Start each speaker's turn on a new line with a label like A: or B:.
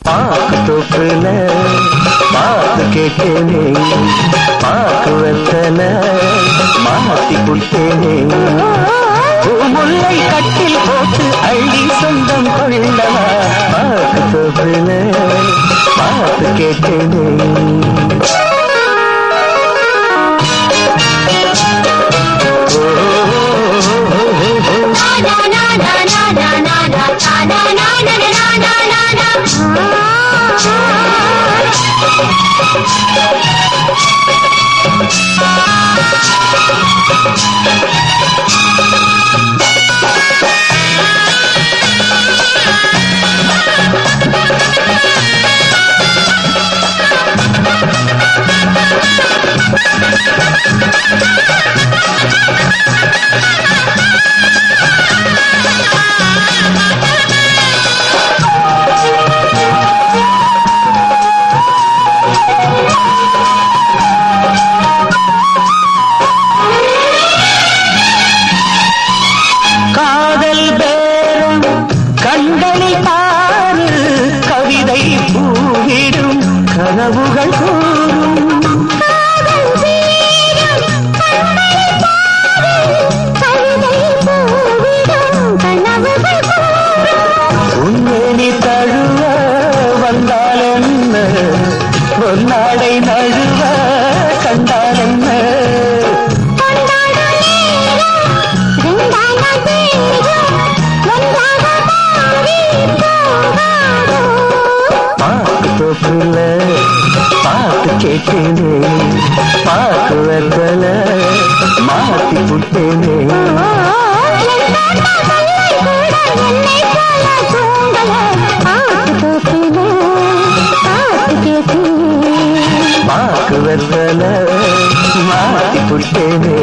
A: பாக்கு தொப்புல பாத்து கேட்டேனே பாக்கு வெத்தல மாத்தி புட்டேனே முல்லை கட்டில் போட்டு அள்ளி சொந்தம் கொள்ளவா பாக்கு தொப்புல பாத்து கேட்டேனே காதல் பேரும் கண்களில் பாரு கவிதை பூவிடும் கனவுகள் கூறும் உன்னேனி தழுவ வந்தால் என்ன பொன்னாடை நழுவ கண்டால் என்ன பாக்கு தோப்புல பாட்டு கேட்டேனே பாக்கு வெத்தல மாத்தி புட்டேனே பாக்கு வெத்தல மாத்தி புட்டேனே